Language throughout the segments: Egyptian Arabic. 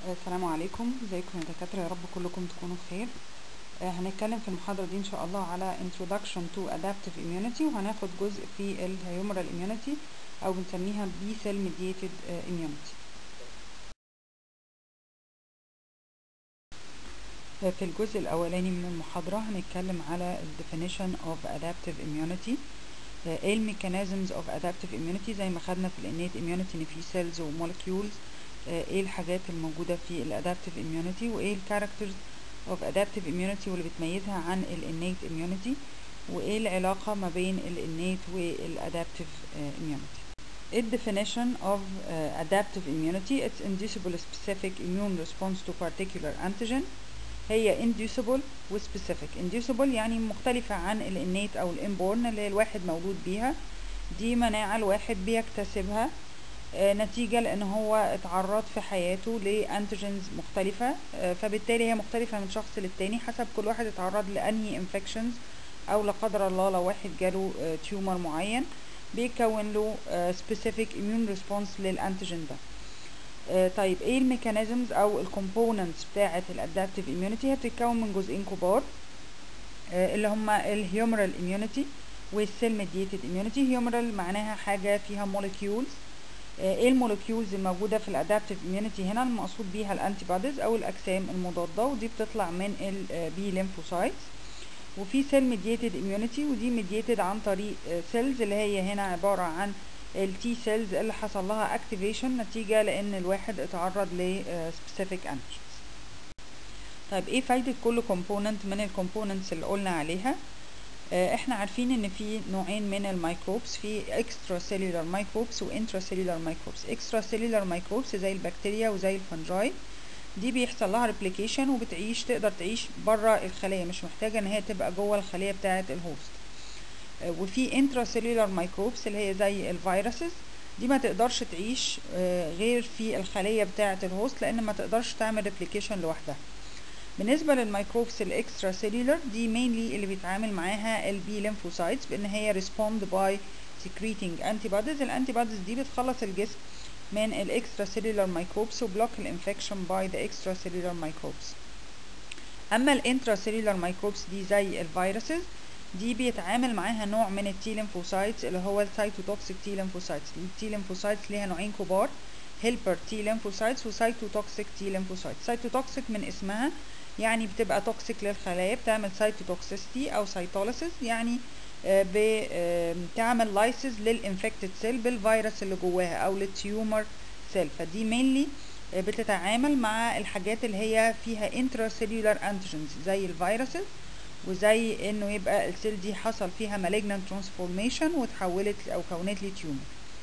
السلام عليكم ازيكم يا دكاترة يا رب كلكم تكونوا بخير آه، هنتكلم في المحاضرة دي ان شاء الله على introduction to adaptive immunity وهناخد جزء في الهيومرال immunity او بنسميها B cell mediated آه، immunity آه، في الجزء الاولاني من المحاضرة هنتكلم على ال definition of adaptive immunity آه، ايه الميكانيزمز of adaptive immunity زي ما خدنا في الانيت immunity ان في cells ومولكيولز ايه الحاجات الموجودة في الادابتيف immunity وايه الكاركترز of adaptive immunity واللي بتميزها عن الانيت immunity وايه العلاقة ما بين الانيت والادابتيف immunity The definition of uh, adaptive immunity it's inducible specific immune response to particular antigen هي inducible و specific inducible يعني مختلفة عن الانيت او الانبورن اللي الواحد مولود بيها دي مناعة الواحد بيكتسبها آه، نتيجة لأن هو اتعرض في حياته لأنتيجنز مختلفة آه، فبالتالي هي مختلفة من شخص للتاني حسب كل واحد اتعرض لأنهي انفكشنز أو لا قدر الله لو واحد جاله تيومر معين بيكون له specific immune response للأنتيجين ده آه، طيب ايه الميكانيزمز او الكومبوننتس بتاعة الادابتيف immunity هي بتتكون من جزئين كبار اللي هما الهيومرال immunity والسيل ميديتد immunity هيومرال معناها حاجة فيها molecules ايه المولكيولز الموجوده في الادابتيف immunity هنا المقصود بيها الانتي بوديز او الاجسام المضاده ودي بتطلع من البي ليمفوسايتس وفي سيل ميديتد immunity ودي ميديتد عن طريق سيلز اللي هي هنا عباره عن التي سيلز اللي حصل لها اكتيفيشن نتيجه لان الواحد اتعرض ل specific antigens طيب ايه فايده كل كومبوننت من الكومبوننتس اللي قلنا عليها احنا عارفين ان في نوعين من الميكروبس في اكسترا سيلولار ميكروبس وانترا سيلولار ميكروبس اكسترا سيلولار ميكروبس زي البكتيريا وزي الفنجاي دي بيحصل لها ريبليكيشن وبتعيش تقدر تعيش بره الخليه مش محتاجه ان هي تبقى جوه الخليه بتاعه الهوست وفي انترا سيلولار ميكروبس اللي هي زي الفيروسز دي ما تقدرش تعيش غير في الخليه بتاعه الهوست لان ما تقدرش تعمل ريبليكيشن لوحدها بالنسبة للميكروبس الاكسترا سيلولر دي مينلي اللي بيتعامل معاها البي ليمفوسايتس بان هي ريسبوند باي secreting antibodies الانتي بوديز دي بتخلص الجسم من الاكسترا سيلولر ميكروبس وبلوك الانفكشن باي ذا اكسترا سيلولر ميكروبس اما الانترا سيلولر ميكروبس دي زي الفيروسز دي بيتعامل معاها نوع من التي ليمفوسايتس اللي هو السيتوتوكسيك تي ليمفوسايتس التي ليمفوسايتس ليها نوعين كبار هيلبر تي ليمفوسايتس وسيتوتوكسيك تي ليمفوسايتس سيتوتوكسيك من اسمها يعني بتبقى توكسيك للخلايا بتعمل سايتوتوكسيستي او سايتوليسيس يعني بتعمل لايسيس للانفكتد سيل بالفيروس اللي جواها او للتيومر سيل فدي مينلي بتتعامل مع الحاجات اللي هي فيها انترا سيلولار انتيجنز زي الفيروسز وزي انه يبقى السيل دي حصل فيها malignant ترانسفورميشن وتحولت او كونت لي تيومر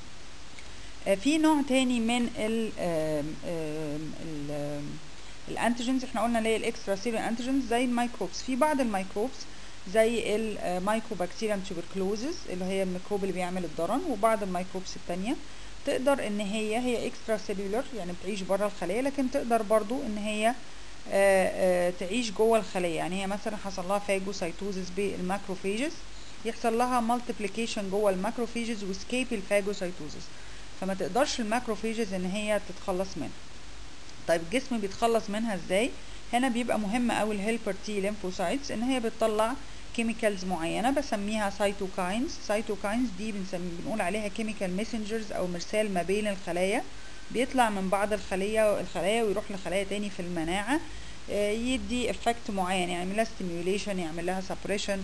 في نوع تاني من ال ال الانتيجنز احنا قلنا اللي هي الاكسترا سيلولار انتيجنز زي الميكروبس في بعض الميكروبس زي المايكروبكتيريم تيوبركلوزز اللي هي الميكروب اللي بيعمل الضرن وبعض الميكروبس التانية تقدر ان هي هي اكسترا سيلولار يعني بتعيش بره الخليه لكن تقدر برضو ان هي آآ آآ تعيش جوه الخليه يعني هي مثلا حصل لها فاجوسايتوزس بالماكروفيجز يحصل لها مالتيبليكيشن جوه الماكروفيجز وسكيب الفاجوسايتوزس فما تقدرش الماكروفيجز ان هي تتخلص منها طيب الجسم بيتخلص منها ازاي هنا بيبقى مهم قوي الهيلبر تي ليمفوسايتس ان هي بتطلع كيميكالز معينه بسميها سايتوكاينز سايتوكاينز دي بنسمي بنقول عليها كيميكال ميسنجرز او مرسال ما بين الخلايا بيطلع من بعض الخليه الخلايا ويروح لخلايا تاني في المناعه يدي افكت معين يعمل لها ستيميوليشن يعمل لها سبريشن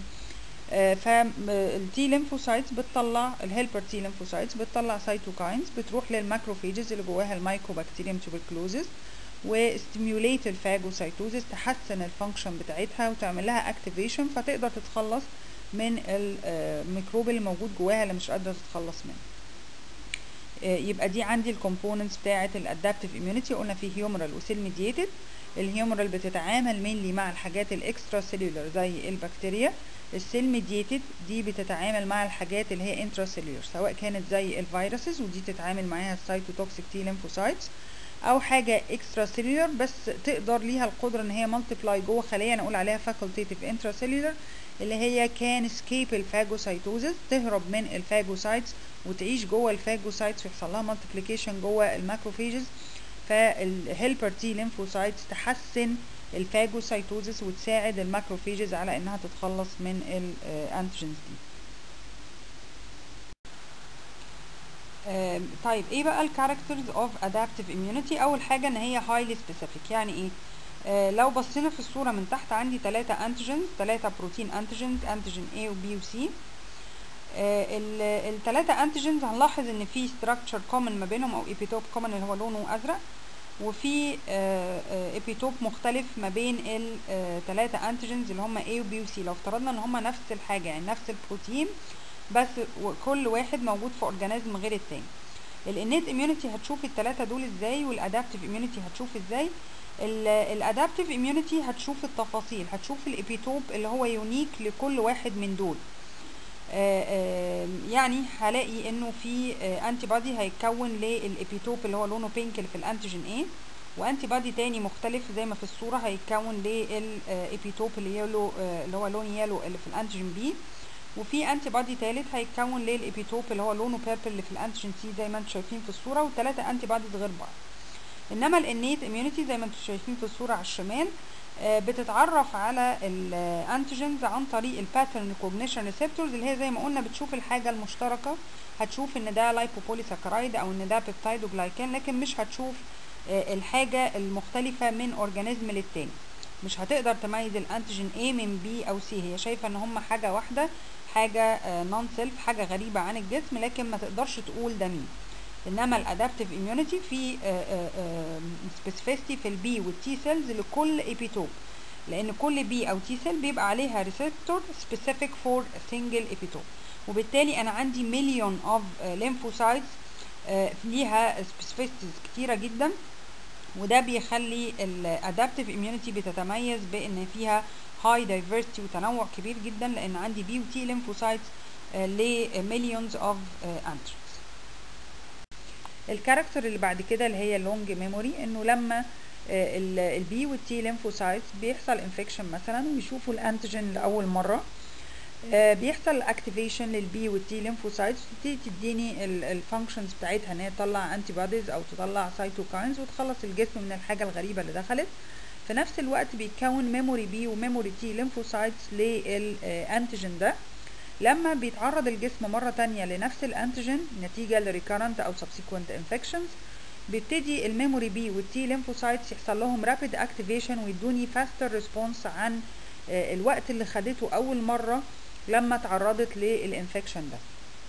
فالتي ليمفوسايتس بتطلع الهيلبر تي ليمفوسايتس بتطلع سايتوكاينز بتروح للماكروفيجز اللي جواها المايكروبكتيريم تيوبركلوزز وستيميوليت الفاجوسايتوزس تحسن الفانكشن بتاعتها وتعمل لها اكتيفيشن فتقدر تتخلص من الميكروب اللي موجود جواها اللي مش قادره تتخلص منه يبقى دي عندي الكومبوننتس بتاعه الادابتيف immunity قلنا في هيومرال وسيل ميديتد الهيومرال بتتعامل مينلي مع الحاجات الاكسترا سيلولر زي البكتيريا السيل ميديتد دي بتتعامل مع الحاجات اللي هي انترا سيلولر سواء كانت زي الفيروسز ودي تتعامل معاها السايتوتوكسيك تي ليمفوسايتس او حاجه اكسترا سيلولر بس تقدر ليها القدره ان هي مالتيبلاي جوه خليه نقول عليها فاكولتيتيف انترا سيلولر اللي هي كان سكيب الفاجوسايتوزس تهرب من الفاجوسايتس وتعيش جوه الفاجوسايتس ويحصل لها مالتيبليكيشن جوه الماكروفيجز فالهيلبر تي ليمفوسايتس تحسن الفاجوسايتوزس وتساعد الماكروفيجز على انها تتخلص من الانتيجنز دي آم، طيب ايه بقى الكاركترز اوف ادابتيف اميونيتي اول حاجه ان هي هايلي سبيسيفيك يعني ايه آه لو بصينا في الصوره من تحت عندي ثلاثة انتيجنز ثلاثة بروتين انتيجنز انتيجين A و B و C الثلاثة انتيجنز هنلاحظ ان في structure common ما بينهم او epitope common اللي هو لونه ازرق وفي ابيتوب مختلف ما بين الثلاثة انتيجنز اللي هم A و B و C لو افترضنا ان هم نفس الحاجة يعني نفس البروتين بس كل واحد موجود في اورجانيزم غير التاني الانيت اميونيتي هتشوف الثلاثة دول ازاي والادابتيف اميونيتي هتشوف ازاي الادابتيف اميونيتي هتشوف التفاصيل هتشوف الابيتوب اللي هو يونيك لكل واحد من دول آه، آه، يعني هلاقي انه في انتي بادي هيتكون للابيتوب اللي هو لونه بينك اللي في الانتيجين A وانتي بادي تاني مختلف زي ما في الصوره هيتكون للابيتوب اللي يلو اللي هو لون يلو اللي في الانتيجين B وفي انتي بادي تالت هيتكون للابيتوب اللي هو لونه بيربل اللي في الانتيجين سي زي ما انتم شايفين في الصوره والثلاثه انتي باديز غير بعض انما الانيت اميونيتي زي ما انتم شايفين في الصوره على الشمال آه، بتتعرف على الانتيجنز عن طريق الباترن ريكوجنيشن ريسبتورز اللي هي زي ما قلنا بتشوف الحاجه المشتركه هتشوف ان ده لايبوبوليساكرايد او ان ده بيبتايد وجلايكان لكن مش هتشوف آه، الحاجه المختلفه من اورجانيزم للتاني مش هتقدر تميز الانتيجين A من B او C هي شايفه ان هم حاجه واحده حاجه نون سيلف حاجه غريبه عن الجسم لكن ما تقدرش تقول ده مين انما الادابتيف اميونيتي في سبيسيفيستي في البي والتي سيلز لكل ايبيتوب لان كل بي او تي سيل بيبقى عليها ريسبتور سبيسيفيك فور سنجل ايبيتوب وبالتالي انا عندي مليون اوف ليمفوسايتس ليها سبيسيفيستيز كتيره جدا وده بيخلي الادابتيف اميونيتي بتتميز بان فيها هاي دايفرستي وتنوع كبير جدا لان عندي بي وتي ليمفوسايتس لمليونز اوف انترز الكاركتر اللي بعد كده اللي هي اللونج ميموري انه لما البي والتي ليمفوسايتس بيحصل انفكشن مثلا ويشوفوا الانتيجين لاول مره آه، بيحصل اكتيفيشن للبي والتي ليمفوسايتس تبتدي تديني الفانكشنز بتاعتها ان هي تطلع انتي بوديز او تطلع سايتوكاينز وتخلص الجسم من الحاجه الغريبه اللي دخلت في نفس الوقت بيتكون ميموري بي وميموري تي ليمفوسايتس للانتيجين ده لما بيتعرض الجسم مرة تانية لنفس الانتيجين نتيجة لريكارنت او subsequent infections بيبتدي الميموري بي والتي ليمفوسايتس يحصل لهم رابيد اكتيفيشن ويدوني فاستر ريسبونس عن آه، الوقت اللي خدته اول مرة لما تعرضت للانفكشن ده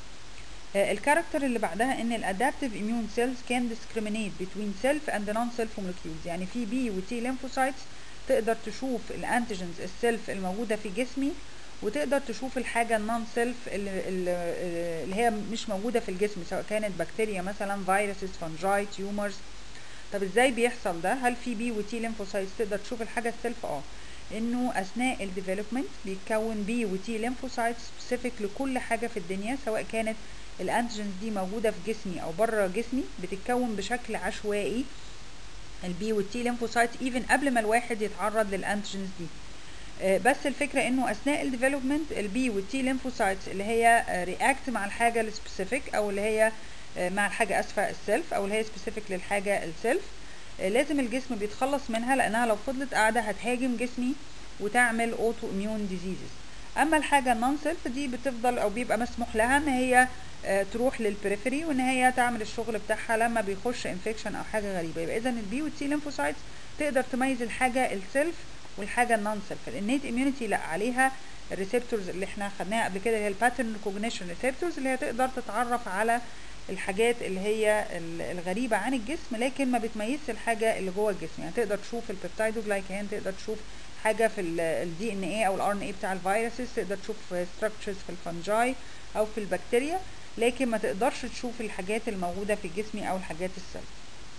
آه، الكاركتر اللي بعدها ان الادابتيف immune cells can discriminate between self and non-self molecules يعني في بي وتي ليمفوسايتس تقدر تشوف الانتيجنز السيلف الموجودة في جسمي وتقدر تشوف الحاجة النون سيلف اللي, اللي هي مش موجودة في الجسم سواء كانت بكتيريا مثلا فيروسز فانجاي تيومرز طب ازاي بيحصل ده هل في بي وتي ليمفوسايتس تقدر تشوف الحاجة السيلف اه انه اثناء الديفلوبمنت بيتكون بي وتي ليمفوسايتس سبيسيفيك لكل حاجة في الدنيا سواء كانت الانتيجنز دي موجودة في جسمي او بره جسمي بتتكون بشكل عشوائي البي والتي ليمفوسايت ايفن قبل ما الواحد يتعرض للانتيجنز دي آه، بس الفكره انه اثناء الديفلوبمنت البي والتي ليمفوسايتس اللي هي رياكت مع الحاجه السبيسيفيك او اللي هي آه، مع الحاجه اسفه السيلف او اللي هي سبيسيفيك للحاجه السيلف آه، لازم الجسم بيتخلص منها لانها لو فضلت قاعده هتهاجم جسمي وتعمل اوتو اميون ديزيزز اما الحاجه النون سيلف دي بتفضل او بيبقى مسموح لها ان هي آه، تروح للبريفري وان هي تعمل الشغل بتاعها لما بيخش انفكشن او حاجه غريبه يبقى اذا البي والتي ليمفوسايتس تقدر تميز الحاجه السيلف والحاجه النون سيلف الانيت اميونيتي لا عليها الريسبتورز اللي احنا خدناها قبل كده اللي هي الباترن ريكوجنيشن ريسبتورز اللي هي تقدر تتعرف على الحاجات اللي هي ال- الغريبه عن الجسم لكن ما بتميزش الحاجه اللي جوه الجسم يعني تقدر تشوف البيبتايدوجلايكان تقدر تشوف حاجه في الدي ان اي او الار ان اي بتاع الفيروسز تقدر تشوف ستراكشرز في الفنجاي او في البكتيريا لكن ما تقدرش تشوف الحاجات الموجوده في الجسم او الحاجات السيلف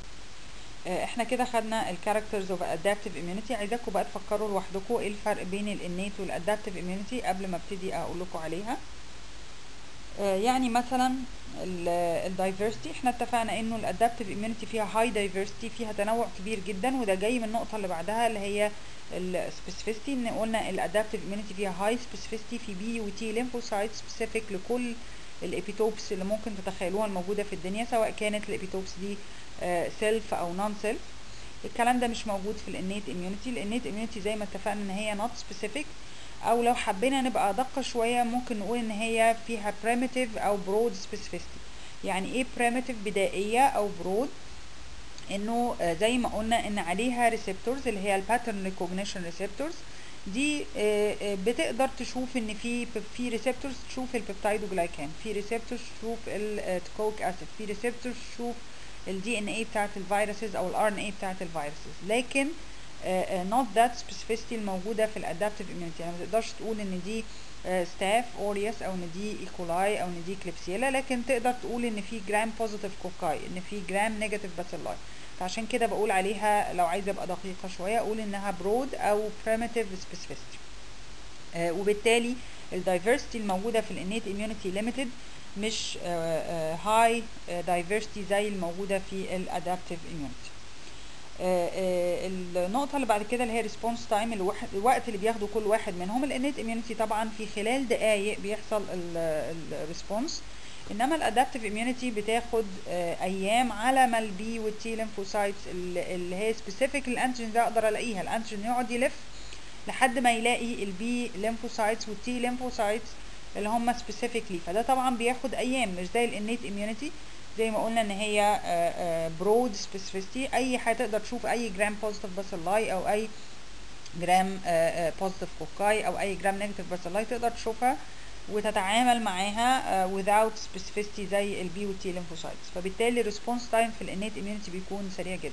آه، احنا كده خدنا الكاركترز اوف ادابتيف اميونيتي عايزاكم بقى تفكروا لوحدكم ايه الفرق بين الانيت والادابتيف اميونيتي قبل ما ابتدي اقول لكم عليها آه، يعني مثلا الدايفرستي احنا اتفقنا انه الادابتيف اميونيتي فيها هاي دايفرستي فيها تنوع كبير جدا وده جاي من النقطه اللي بعدها اللي هي السبيسيفيستي ان قلنا الادابتيف اميونيتي فيها هاي سبيسيفيستي في بي وتي ليمفوسايت سبيسيفيك لكل الابيتوبس اللي ممكن تتخيلوها الموجوده في الدنيا سواء كانت الابيتوبس دي سيلف او نون سيلف الكلام ده مش موجود في الانيت اميونيتي الانيت اميونيتي زي ما اتفقنا ان هي نوت سبيسيفيك او لو حبينا نبقى ادق شويه ممكن نقول ان هي فيها primitive او broad specificity يعني ايه primitive بدائيه او broad انه زي ما قلنا ان عليها ريسبتورز اللي هي الباترن ريكوجنيشن ريسبتورز دي بتقدر تشوف ان في في ريسبتورز تشوف البيبتايدوجلايكان في ريسبتورز تشوف الكوك اسيد في ريسبتورز تشوف الدي ان اي بتاعت الفيروسز او الار ان اي بتاعت الفيروسز لكن not that specificity الموجوده في الادابتيف immunity يعني ما تقدرش تقول ان دي ستاف اوريوس او ان دي ايكولاي او ان دي كليبسيلا لكن تقدر تقول ان في جرام بوزيتيف كوكاي ان في جرام نيجاتيف باسيلاي فعشان كده بقول عليها لو عايزه ابقى دقيقه شويه اقول انها برود او primitive specificity آه وبالتالي الدايفرستي الموجوده في الانيت immunity limited مش هاي دايفرستي زي الموجوده في الادابتيف immunity آه آه النقطة اللي بعد كده اللي هي ريسبونس تايم الوقت اللي بياخده كل واحد منهم الانيت اميونيتي طبعا في خلال دقايق بيحصل الريسبونس انما الادابتيف اميونيتي بتاخد آه ايام على ما البي والتي ليمفوسايتس اللي هي سبيسيفيك الانتيجين ده اقدر الاقيها الانتيجين يقعد يلف لحد ما يلاقي البي ليمفوسايتس والتي ليمفوسايتس اللي هم سبيسيفيك ليه فده طبعا بياخد ايام مش زي الانيت اميونيتي زي ما قلنا ان هي برود سبيسيفيستي اي حاجه تقدر تشوف اي جرام بوزيتيف باسيلاي او اي جرام بوزيتيف كوكاي او اي جرام نيجاتيف باسيلاي تقدر تشوفها وتتعامل معاها without specificity زي البي والتي ليمفوسايتس فبالتالي الريسبونس تايم في الانيت اميونيتي بيكون سريع جدا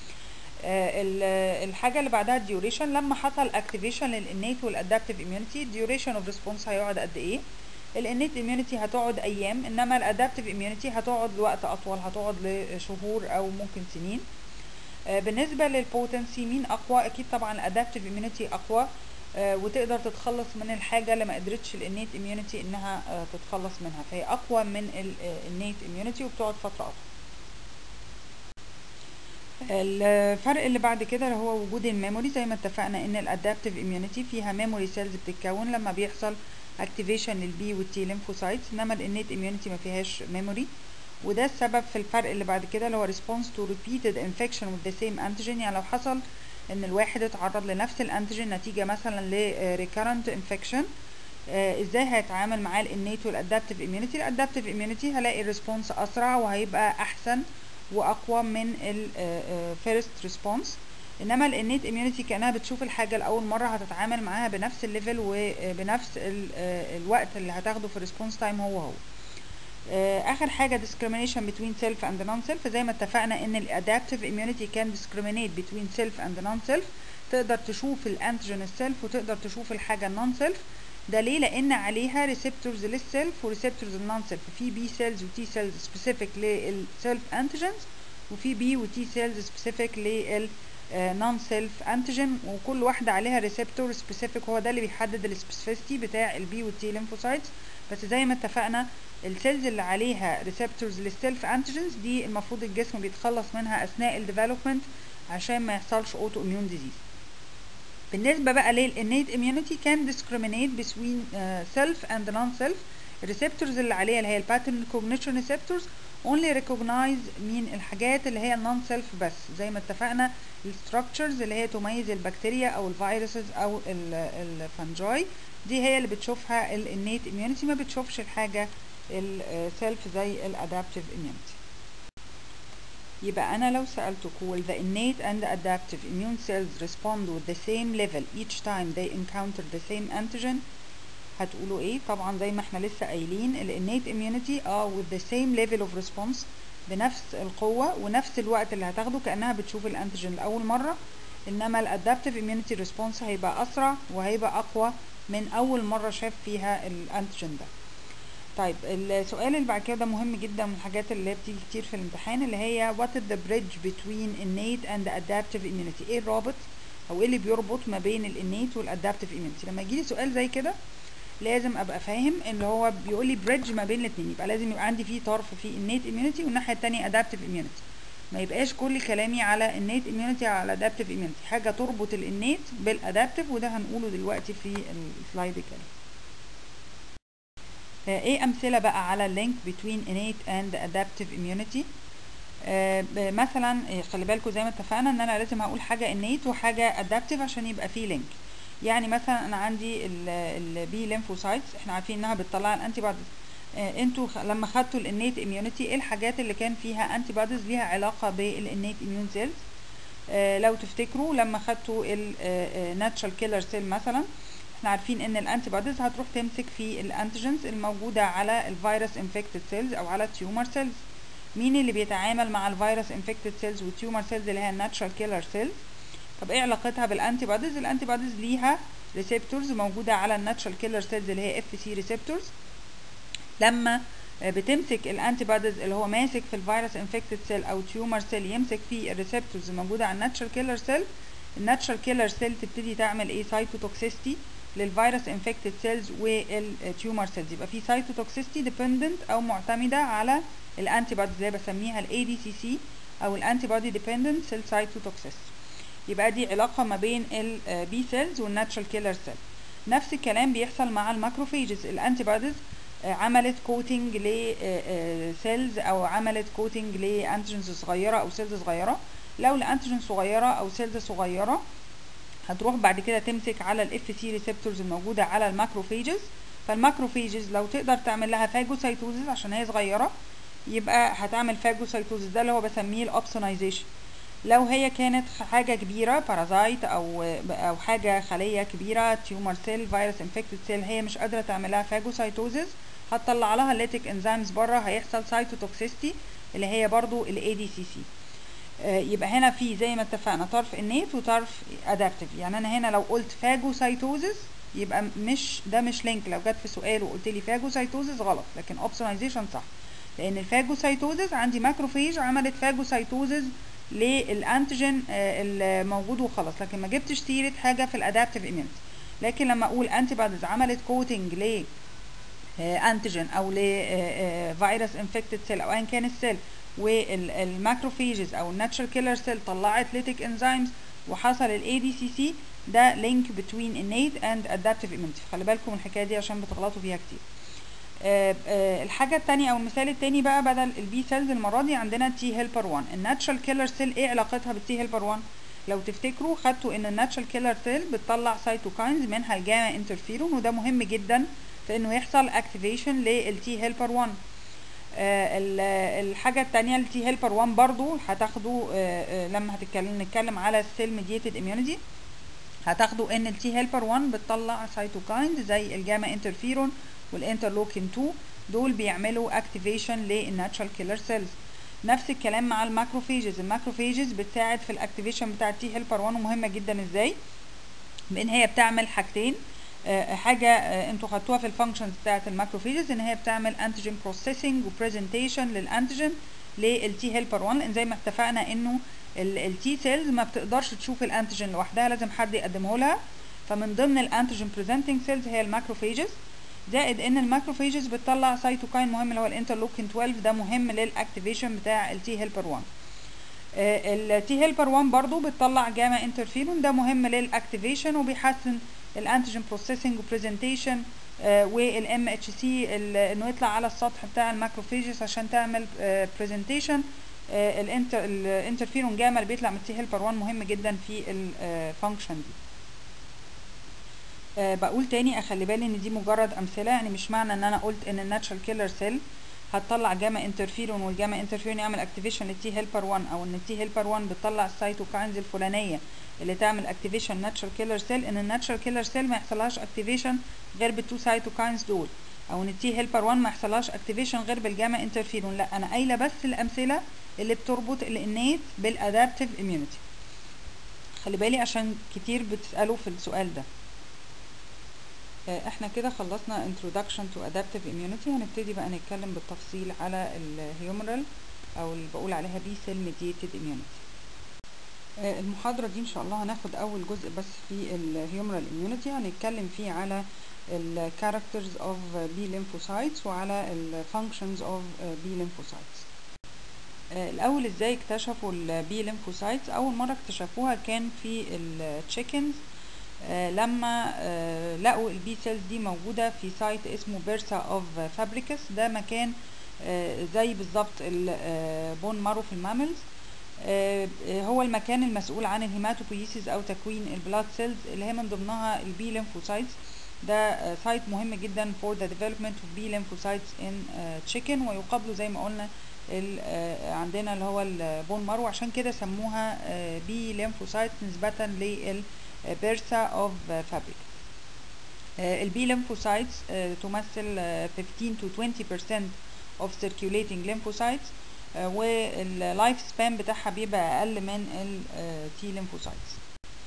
الحاجه اللي بعدها الديوريشن لما حصل اكتيفيشن للانيت والادابتيف اميونيتي الديوريشن اوف ريسبونس هيقعد قد ايه الانيت اميونيتي هتقعد ايام انما الادابتيف اميونيتي هتقعد لوقت اطول هتقعد لشهور او ممكن سنين بالنسبه للبوتنسي مين اقوى اكيد طبعا الادابتيف اميونيتي اقوى وتقدر تتخلص من الحاجه اللي ما قدرتش الانيت اميونيتي انها تتخلص منها فهي اقوى من الانيت اميونيتي وبتقعد فتره اطول الفرق اللي بعد كده هو وجود الميموري زي ما اتفقنا ان الادابتيف اميونيتي فيها ميموري سيلز بتتكون لما بيحصل اكتيفيشن للبي والتي ليمفوسايتس انما الانيت اميونيتي ما فيهاش ميموري وده السبب في الفرق اللي بعد كده اللي هو ريسبونس تو ريبيتد انفكشن with the same antigen يعني لو حصل ان الواحد اتعرض لنفس الانتيجين نتيجه مثلا ل recurrent infection آه ازاي هيتعامل معاه الانيت والادابتيف اميونيتي الادابتيف اميونيتي هلاقي الريسبونس اسرع وهيبقى احسن واقوى من الفيرست ريسبونس انما الانيت اميونيتي كانها بتشوف الحاجه لاول مره هتتعامل معاها بنفس الليفل وبنفس الوقت اللي هتاخده في الريسبونس تايم هو هو اخر حاجه discrimination between self and non self زي ما اتفقنا ان الادابتيف immunity can discriminate between self and non self تقدر تشوف الانتيجين السيلف وتقدر تشوف الحاجه النون سيلف ده ليه لان عليها ريسبتورز للسيلف وريسبتورز النون سيلف في بي سيلز وتي سيلز سبيسيفيك للسيلف انتيجينز وفي بي وتي سيلز سبيسيفيك لل نون سيلف انتيجين وكل واحده عليها ريسبتور سبيسيفيك هو ده اللي بيحدد السبيسيفيستي بتاع البي والتي ليمفوسايتس بس زي ما اتفقنا السيلز اللي عليها ريسبتورز للسيلف انتيجينز دي المفروض الجسم بيتخلص منها اثناء الديفلوبمنت عشان ما يحصلش اوتو اميون ديزيز بالنسبه بقى للانيت اميونيتي كان discriminate between uh, self and non self الريسبتورز اللي عليها اللي هي الباترن كوجنيشن ريسبتورز only recognize مين الحاجات اللي هي النون سيلف بس زي ما اتفقنا الستراكشرز اللي هي تميز البكتيريا او الفيروسز او الفنجاي دي هي اللي بتشوفها الانيت اميونيتي ما بتشوفش الحاجه السيلف زي الادابتيف اميونيتي يبقى انا لو سالتك will the innate and the adaptive immune cells respond with the same level each time they encounter the same antigen هتقولوا ايه طبعا زي ما احنا لسه قايلين الانيت immunity اه with the same level of response بنفس القوة ونفس الوقت اللي هتاخده كأنها بتشوف الانتيجين لأول مرة انما الادابتيف immunity response هيبقى اسرع وهيبقى اقوى من اول مرة شاف فيها الانتيجين ده طيب السؤال اللي بعد كده مهم جدا من الحاجات اللي هي بتيجي كتير في الامتحان اللي هي what is the bridge between innate and adaptive immunity ايه الرابط او ايه اللي بيربط ما بين الانيت والادابتيف immunity لما يجي لي سؤال زي كده لازم ابقى فاهم اللي هو بيقول لي بريدج ما بين الاثنين يبقى لازم يبقى عندي فيه طرف فيه innate immunity والناحيه الثانيه adaptive immunity ما يبقاش كل كلامي على innate immunity على adaptive immunity حاجه تربط الانيت بالادابتيف وده هنقوله دلوقتي في السلايد الجاي ايه امثله بقى على link between innate and adaptive immunity آه، ب- مثلا آه، خلي بالكم زي ما اتفقنا ان انا لازم هقول حاجه innate وحاجه adaptive عشان يبقى في لينك يعني مثلا انا عندي البي ليمفوسايتس احنا عارفين انها بتطلع الانتي بوديز انتوا خ- لما خدتوا الانيت اميونيتي ايه الحاجات اللي كان فيها انتي بوديز ليها علاقه بالانيت اميون سيلز لو تفتكروا لما خدتوا الناتشرال كيلر سيل مثلا احنا عارفين ان الانتي بوديز هتروح تمسك في الانتيجنز الموجوده على الفيروس انفكتد سيلز او على التيومر سيلز مين اللي بيتعامل مع الفيروس انفكتد سيلز والتيومر سيلز اللي هي الناتشرال كيلر سيلز طب ايه علاقتها بالانتي بوديز الانتي بوديز ليها ريسبتورز موجوده على الناتشرال كيلر سيلز اللي هي اف سي ريسبتورز لما آه، بتمسك الانتي بوديز اللي هو ماسك في الفيروس انفكتد سيل او تيومر سيل يمسك في الريسبتورز الموجوده على الناتشرال كيلر سيل الناتشرال كيلر سيل تبتدي تعمل ايه سايتوتوكسيستي للفيروس انفكتد سيلز والتيومر سيلز يبقى في سايتوتوكسيستي ديبندنت او معتمده على الانتي بوديز اللي بسميها الاي دي سي سي او الانتي بودي ديبندنت سيل سايتوتوكسيستي يبقى دي علاقه ما بين البي سيلز والناتشرال كيلر سيل نفس الكلام بيحصل مع الماكروفيجز الانتي بوديز عملت كوتنج لسيلز او عملت كوتنج لانتيجنز صغيره او سيلز صغيره لو الانتيجن صغيره او سيلز صغيره هتروح بعد كده تمسك على الاف سي ريسبتورز الموجوده على الماكروفيجز فالماكروفيجز لو تقدر تعمل لها فاجوسايتوزز عشان هي صغيره يبقى هتعمل فاجوسايتوزز ده اللي هو بسميه الاوبسونايزيشن لو هي كانت خ- حاجه كبيره بارازايت او او حاجه خليه كبيره تيومر سيل فيروس انفكتد سيل هي مش قادره تعمل لها فاجوسايتوزز هتطلع لها ليتك انزيمز بره هيحصل سايتوتوكسيستي اللي هي برضو الاي دي سي سي يبقى هنا في زي ما اتفقنا طرف انيت وطرف ادابتيف يعني انا هنا لو قلت فاجوسايتوزز يبقى مش ده مش لينك لو جت في سؤال وقلت لي فاجوسايتوزز غلط لكن اوبسونايزيشن صح لان الفاجوسايتوزز عندي ماكروفيج عملت فاجوسايتوزز للانتيجين آه، الموجود وخلاص لكن ما جبتش سيره حاجه في الادابتيف ايميونيتي لكن لما اقول انتي بوديز عملت كوتنج ل انتيجين او لفيروس انفكتد سيل او ايا كان السيل والماكروفيجز او الناتشرال كيلر سيل طلعت ليتك انزيمز وحصل الاي دي سي سي ده لينك بتوين innate and adaptive immunity خلي بالكم من الحكايه دي عشان بتغلطوا فيها كتير آه، آه، الحاجه التانية او المثال التاني بقى بدل البي سيلز المره دي عندنا تي هيلبر 1 الناتشرال كيلر سيل ايه علاقتها بالتي هيلبر 1 لو تفتكروا خدتوا ان الناتشرال كيلر سيل بتطلع سايتوكاينز منها الجاما انترفيرون وده مهم جدا في انه يحصل اكتيفيشن للتي هيلبر 1 آه، ال- الحاجة التانية التي هيلبر 1 برضو هتاخدوا آه، آه، لما هتتكلم نتكلم على السيل ميديتد اميونيتي هتاخدوا ان التي هيلبر 1 بتطلع سايتوكاينز زي الجاما انترفيرون والانترلوكين 2 دول بيعملوا اكتيفيشن للناتشرال كيلر سيلز نفس الكلام مع الماكروفيجز الماكروفيجز بتساعد في الاكتيفيشن بتاع التي هيلبر 1 ومهمه جدا ازاي بان هي بتعمل حاجتين آه، حاجه آه، انتوا خدتوها في الفانكشنز بتاعه الماكروفيجز ان هي بتعمل انتيجين بروسيسنج وبرزنتيشن للانتيجين للتي هيلبر 1 لان زي ما اتفقنا انه التي سيلز ما بتقدرش تشوف الانتيجين لوحدها لازم حد يقدمه لها فمن ضمن الانتيجين بريزنتنج سيلز هي الماكروفيجز زائد ان الماكروفيجز بتطلع سايتوكاين مهم اللي هو الانترلوكين 12 ده مهم للاكتيفيشن بتاع التي هيلبر 1 التي هيلبر 1 برضو بتطلع جاما انترفيرون ده مهم للاكتيفيشن وبيحسن الانتيجين بروسيسنج وبرزنتيشن والام اتش سي انه يطلع على السطح بتاع الماكروفيجز عشان تعمل برزنتيشن الانترفيرون جاما اللي بيطلع من التي هيلبر 1 مهم جدا في الفانكشن دي آه، بقول تاني اخلي بالي ان دي مجرد امثله يعني مش معنى ان انا قلت ان الناتشرال كيلر سيل هتطلع جاما انترفيرون والجاما انترفيرون يعمل اكتيفيشن للتي هيلبر 1 او ان التي هيلبر 1 بتطلع السيتوكاينز الفلانيه اللي تعمل اكتيفيشن ناتشرال كيلر سيل ان الناتشرال كيلر سيل ما يحصلهاش اكتيفيشن غير بالتو سيتوكاينز دول او ان التي هيلبر 1 ما يحصلهاش اكتيفيشن غير بالجاما انترفيرون لا انا قايله بس الامثله اللي بتربط الانيت بالادابتيف اميونيتي خلي بالي عشان كتير بتسالوا في السؤال ده آه، احنا كده خلصنا introduction to adaptive immunity هنبتدي بقى نتكلم بالتفصيل على الهيومرال او اللي بقول عليها بي سيل mediated immunity آه، المحاضرة دي ان شاء الله هناخد اول جزء بس في الهيومرال immunity هنتكلم فيه على ال characters of B lymphocytes وعلى ال functions of B lymphocytes آه، الاول ازاي اكتشفوا ال B lymphocytes اول مرة اكتشفوها كان في التشيكنز آه، لما آه، لقوا البي سيلز دي موجودة في سايت اسمه بيرسا اوف فابريكس ده مكان آه، زي بالظبط البون مارو في الماملز آه، آه، هو المكان المسؤول عن الهيماتوبويسيس او تكوين البلاد سيلز اللي هي من ضمنها البي ليمفوسايتس ده سايت مهم جدا for the development of B lymphocytes in uh, chicken ويقابله زي ما قلنا ال- آه، عندنا اللي هو البون مارو عشان كده سموها بي ليمفوسايت نسبة للبيرسا اوف فابريك البي lymphocytes آه، تمثل آه، 15 to 20% of circulating lymphocytes آه، واللايف سبان بتاعها بيبقى اقل من التي lymphocytes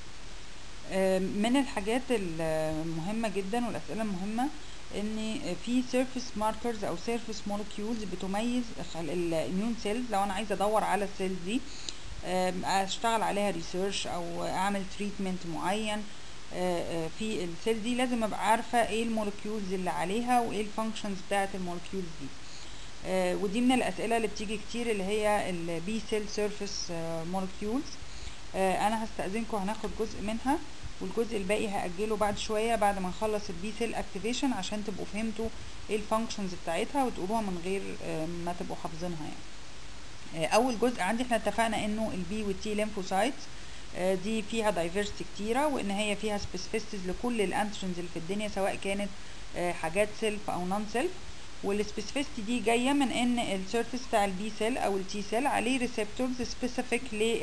آه، من الحاجات المهمة جدا والأسئلة المهمة ان في سيرفيس ماركرز او سيرفيس مولكيولز بتميز الاميون سيلز لو انا عايزه ادور على السيلز دي آم، اشتغل عليها ريسيرش او اعمل تريتمنت معين آه، آه، في السيل دي لازم ابقى عارفه ايه المولكيولز اللي عليها وايه الفانكشنز بتاعه المولكيولز دي آه، ودي من الاسئله اللي بتيجي كتير اللي هي البي سيل سيرفيس مولكيولز انا هستاذنكم هناخد جزء منها والجزء الباقي هاجله بعد شويه بعد ما نخلص البي سيل اكتيفيشن عشان تبقوا فهمتوا ايه الفانكشنز بتاعتها وتقولوها من غير آه، ما تبقوا حافظينها يعني آه، اول جزء عندي احنا اتفقنا انه البي والتي ليمفوسايتس دي فيها دايفرستي كتيره وان هي فيها سبيسيفيستيز لكل الانتيجنز اللي في الدنيا سواء كانت آه، حاجات سيلف او نون سيلف والسبيسيفيستي دي جايه من ان السيرفيس بتاع البي سيل او التي سيل عليه ريسبتورز سبيسيفيك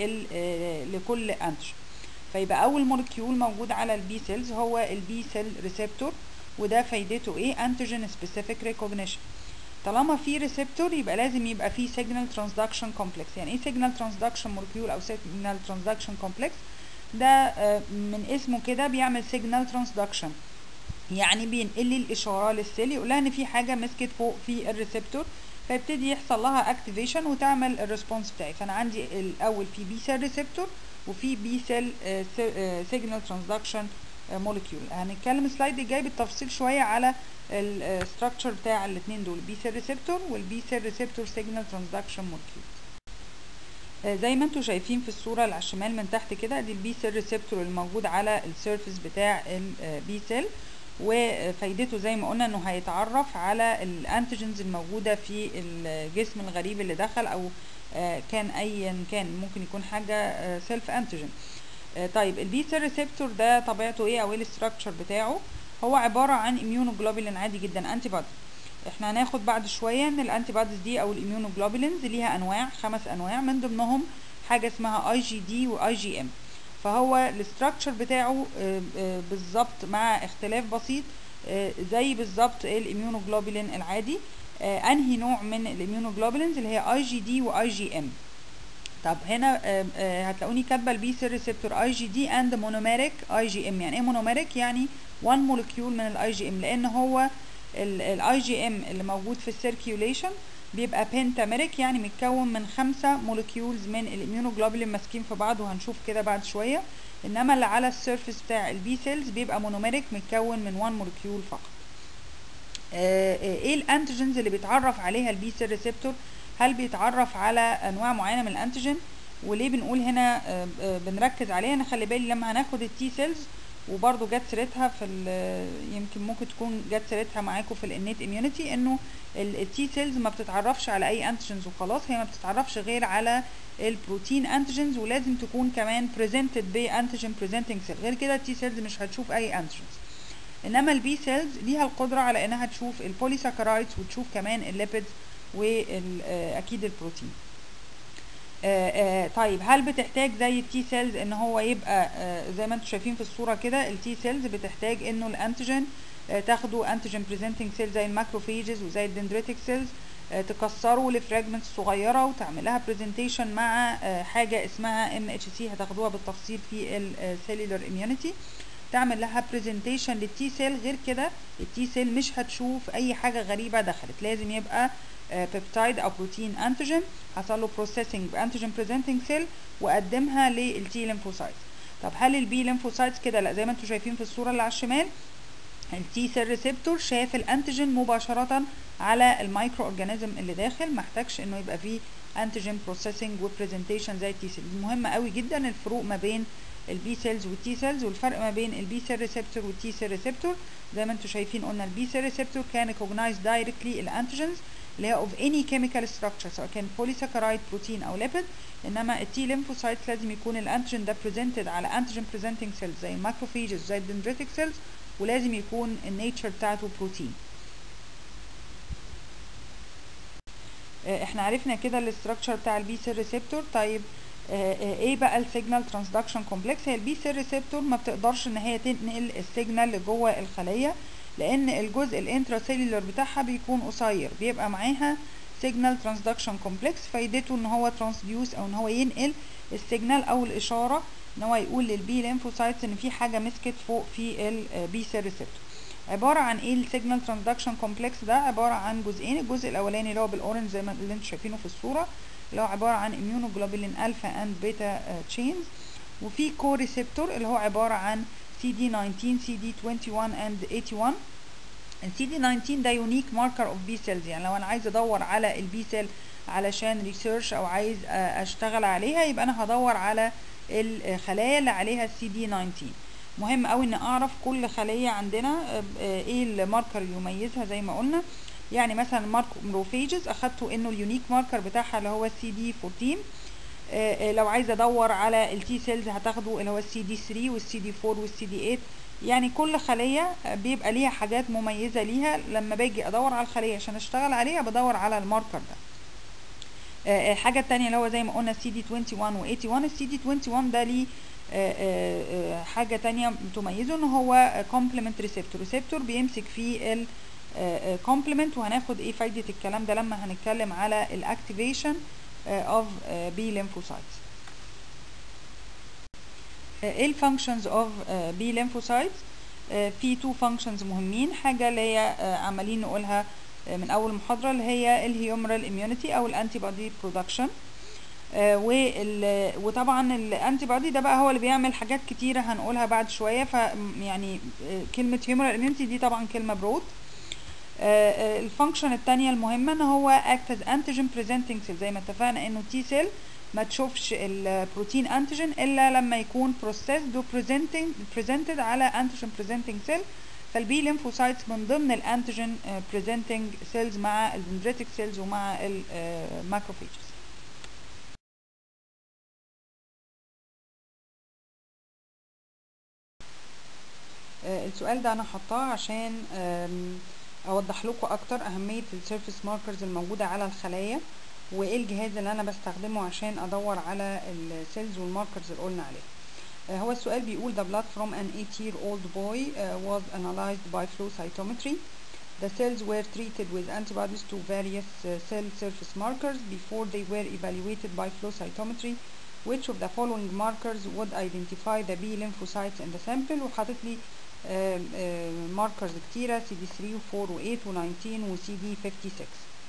لكل انتيجن فيبقى اول مولكيول موجود على البي سيلز هو البي سيل ريسبتور وده فايدته ايه انتيجين سبيسيفيك ريكوجنيشن طالما في ريسبتور يبقى لازم يبقى في سيجنال ترانسدكشن كومبلكس يعني ايه سيجنال ترانسدكشن مولكيول او سيجنال ترانسدكشن كومبلكس ده آه، من اسمه كده بيعمل سيجنال ترانسدكشن يعني بينقل لي الاشاره للسيل يقول لها ان في حاجه مسكت فوق في الريسبتور فيبتدي يحصل لها اكتيفيشن وتعمل الريسبونس بتاعي فانا عندي الاول في بي سيل ريسبتور وفي بي سيل سيجنال ترانسدكشن مولكيول هنتكلم السلايد الجاي بالتفصيل شويه على الستراكشر بتاع الاثنين دول بي سيل ريسبتور والبي سيل ريسبتور سيجنال ترانسدكشن مولكيول آه، زي ما انتم شايفين في الصورة اللي على الشمال من تحت كده دي البي سيل ريسبتور الموجود على السيرفيس بتاع البي سيل وفايدته زي ما قلنا انه هيتعرف على الانتيجنز الموجودة في الجسم الغريب اللي دخل او آه، كان ايا كان ممكن يكون حاجة سيلف انتيجن طيب البي سيل ريسبتور ده طبيعته ايه او ايه الاستراكشر بتاعه هو عبارة عن اميونوجلوبولين عادي جدا انتي بودي احنا هناخد بعد شويه ان الانتي بوديز دي او الاميونوجلوبولينز ليها انواع خمس انواع من ضمنهم حاجه اسمها اي جي دي واي جي ام فهو الاستراكشر بتاعه آه، آه، بالظبط مع اختلاف بسيط آه، زي بالظبط الاميونوجلوبولين العادي آه، انهي نوع من الاميونوجلوبولينز اللي هي اي جي دي واي جي ام طب هنا آه، آه، هتلاقوني كاتبه البي سيل ريسبتور اي جي دي اند مونوميريك اي جي ام يعني ايه مونوميريك يعني 1 مولكيول من الاي جي ام لان هو الاي جي ام اللي موجود في السيركيوليشن بيبقى بنتاميريك يعني متكون من خمسة مولكيولز من الاميونوجلوبولين ماسكين في بعض وهنشوف كده بعد شويه انما اللي على السيرفيس بتاع البي سيلز بيبقى مونوميريك متكون من 1 مولكيول فقط آه، آه، ايه الانتيجنز اللي بيتعرف عليها البي سيل ريسبتور هل بيتعرف على انواع معينه من الانتيجين وليه بنقول هنا آه، آه، بنركز عليها انا خلي بالي لما هناخد التي سيلز وبرضه جت سيرتها في ال- يمكن ممكن تكون جت سيرتها معاكم في الانيت اميونيتي انه التي سيلز ما بتتعرفش على اي انتيجنز وخلاص هي ما بتتعرفش غير على البروتين انتيجنز ولازم تكون كمان بريزنتد بانتيجين بريزنتنج سيل غير كده التي سيلز مش هتشوف اي انتيجنز انما البي سيلز ليها القدره على انها تشوف البوليساكرايدز وتشوف كمان الليبيدز واكيد البروتين آه، آه، طيب هل بتحتاج زي التي سيلز ان هو يبقى آه، زي ما انتم شايفين في الصوره كده التي سيلز بتحتاج انه الانتيجين آه، تاخده انتيجين بريزنتنج سيل زي الماكروفيجز وزي الدندريتك سيلز تكسره لفراجمنتس صغيره وتعملها برزنتيشن مع آه، حاجه اسمها ام اتش سي هتاخدوها بالتفصيل في السيلولر اميونيتي تعمل لها برزنتيشن للتي سيل غير كده التي سيل مش هتشوف اي حاجه غريبه دخلت لازم يبقى بيبتايد او بروتين انتيجين حصل له بروسيسنج بانتيجين بريزنتنج سيل وقدمها للتي ليمفوسايتس طب هل البي ليمفوسايتس كده لا زي ما انتم شايفين في الصوره اللي على الشمال التي سيل ريسبتور شاف الانتيجين مباشره على المايكرو اورجانيزم اللي داخل ما احتاجش انه يبقى فيه انتيجين بروسيسنج وبرزنتيشن زي التي سيل مهم قوي جدا الفروق ما بين البي سيلز والتي سيلز والفرق ما بين البي سيل ريسبتور والتي سيل ريسبتور زي ما انتم شايفين قلنا البي سيل ريسبتور كان ريكوجنايز دايركتلي الانتيجينز اللي هي of any chemical structure سواء كان polysaccharide بروتين او lipid انما التي lymphocytes لازم يكون الانتيجين ده presented على antigen presenting cells زي الماكروفيجز زي الدندريتك سيلز ولازم يكون النيتشر بتاعته بروتين احنا عرفنا كده الاستراكشر بتاع البي سيل ريسبتور طيب ايه بقى السيجنال ترانسدكشن كومبلكس هي البي سيل ريسبتور ما بتقدرش ان هي تنقل السيجنال لجوه الخليه لان الجزء الانتراسيلولر بتاعها بيكون قصير بيبقى معاها سيجنال ترانسدكشن كومبلكس فايدته ان هو ترانسديوس او ان هو ينقل السيجنال او الاشاره ان هو يقول للبي ليمفوسايتس ان في حاجه مسكت فوق في البي سيل ريسبتور عباره عن ايه السيجنال ترانسدكشن كومبلكس ده عباره عن جزئين الجزء الاولاني اللي هو بالاورنج زي ما اللي انتم شايفينه في الصوره اللي هو عباره عن immunoglobulin الفا اند بيتا تشينز وفي كو ريسبتور اللي هو عباره عن سي دي 19 سي دي 21 اند 81 السي دي 19 ده يونيك ماركر اوف بي سيلز يعني لو انا عايز ادور على البي سيل علشان ريسيرش او عايز اشتغل عليها يبقى انا هدور على الخلايا اللي عليها السي دي 19 مهم قوي ان اعرف كل خليه عندنا ايه الماركر اللي يميزها زي ما قلنا يعني مثلا ماركروفيجز اخدته انه اليونيك ماركر بتاعها اللي هو السي دي 14 لو عايزه ادور على التي سيلز هتاخده اللي هو السي دي 3 والسي دي 4 والسي دي 8 يعني كل خليه بيبقى ليها حاجات مميزه ليها لما باجي ادور على الخليه عشان اشتغل عليها بدور على الماركر ده الحاجه الثانيه اللي هو زي ما قلنا السي دي 21 و 81 السي دي 21 ده ليه حاجة تانية تميزه ان هو complement receptor receptor بيمسك فيه ال complement وهناخد ايه فايدة الكلام ده لما هنتكلم على الاكتيفيشن of B lymphocytes ايه الفانكشنز اوف B lymphocytes في تو فانكشنز مهمين حاجة اللي هي عمالين نقولها من اول محاضرة اللي هي الهيومرال اميونيتي او الانتي بودي برودكشن وال... وطبعا الانتي بودي ده بقى هو اللي بيعمل حاجات كتيره هنقولها بعد شويه ف يعني كلمه هيومرال اميونيتي دي طبعا كلمه برود الفانكشن الثانيه المهمه ان هو اكت از انتيجين بريزنتنج سيل زي ما اتفقنا انه تي سيل ما تشوفش البروتين انتيجين الا لما يكون بروسيسد وبريزنتنج بريزنتد على انتيجين بريزنتنج سيل فالبي ليمفوسايتس من ضمن الانتيجين بريزنتنج سيلز مع الدندريتك سيلز ومع الماكروفيجز السؤال ده انا حطاه عشان اوضح لكم اكتر اهميه السيرفيس ماركرز الموجوده على الخلايا وايه الجهاز اللي انا بستخدمه عشان ادور على السيلز والماركرز اللي قلنا عليها هو السؤال بيقول the blood from an 8 year old boy uh, was analyzed by flow cytometry the cells were treated with antibodies to various uh, cell surface markers before they were evaluated by flow cytometry which of the following markers would identify the B lymphocytes in the sample وحاطط لي ماركرز كتيرة سي دي 3 و 4 و 8 و 19 و سي دي 56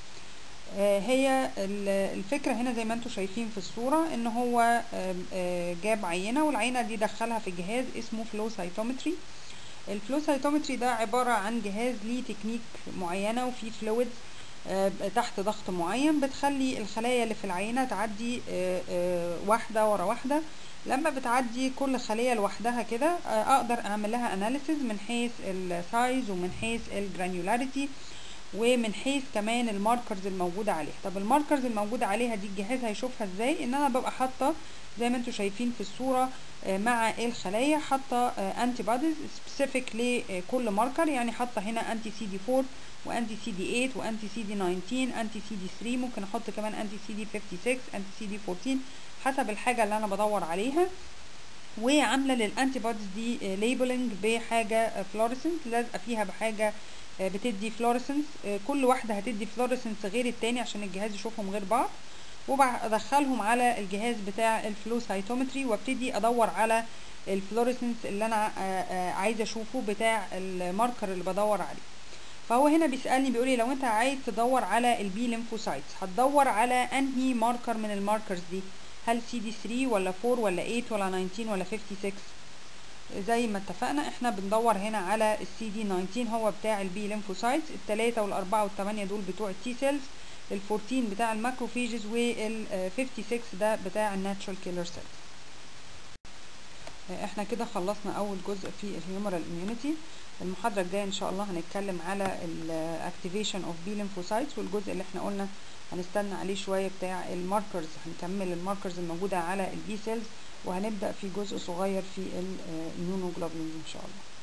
هي الفكرة هنا زي ما انتم شايفين في الصورة ان هو جاب عينة والعينة دي دخلها في جهاز اسمه فلو سايتومتري الفلو سايتومتري ده عبارة عن جهاز ليه تكنيك معينة وفيه فلويدز تحت ضغط معين بتخلي الخلايا اللي في العينة تعدي واحدة ورا واحدة لما بتعدي كل خلية لوحدها كده اقدر اعمل لها اناليسز من حيث السايز ومن حيث الجرانيولاريتي ومن حيث كمان الماركرز الموجودة عليها طب الماركرز الموجودة عليها دي الجهاز هيشوفها ازاي ان انا ببقى حاطة زي ما انتم شايفين في الصورة مع الخلايا حاطة انتي بوديز سبيسيفيك لكل ماركر يعني حاطة هنا انتي سي دي 4 وانتي سي دي 8 وانتي سي دي 19 انتي سي دي 3 ممكن احط كمان انتي سي دي 56 انتي سي دي 14 حسب الحاجة اللي انا بدور عليها وعاملة للانتي بوديز دي ليبلنج بحاجة فلوريسنت لازقة فيها بحاجة بتدي فلوريسنس كل واحدة هتدي فلوريسنس غير التاني عشان الجهاز يشوفهم غير بعض وبدخلهم على الجهاز بتاع الفلو سايتومتري وابتدي ادور على الفلوريسنس اللي انا عايزه اشوفه بتاع الماركر اللي بدور عليه فهو هنا بيسالني بيقول لي لو انت عايز تدور على البي ليمفوسايتس هتدور على انهي ماركر من الماركرز دي هل سي دي 3 ولا 4 ولا 8 ولا 19 ولا 56 زي ما اتفقنا احنا بندور هنا على السي دي 19 هو بتاع البي ليمفوسايتس التلاتة والاربعة والتمانية دول بتوع التي سيلز ال 14 بتاع الماكروفيجز وال 56 ده بتاع الناتشورال كيلر سيلز احنا كده خلصنا اول جزء في الهيومرال اميونيتي المحاضرة الجاية ان شاء الله هنتكلم على الاكتيفيشن اوف بي lymphocytes والجزء اللي احنا قلنا هنستنى عليه شوية بتاع الماركرز هنكمل الماركرز الموجودة على البي سيلز وهنبدأ في جزء صغير في الاميونوجلوبولينز ان شاء الله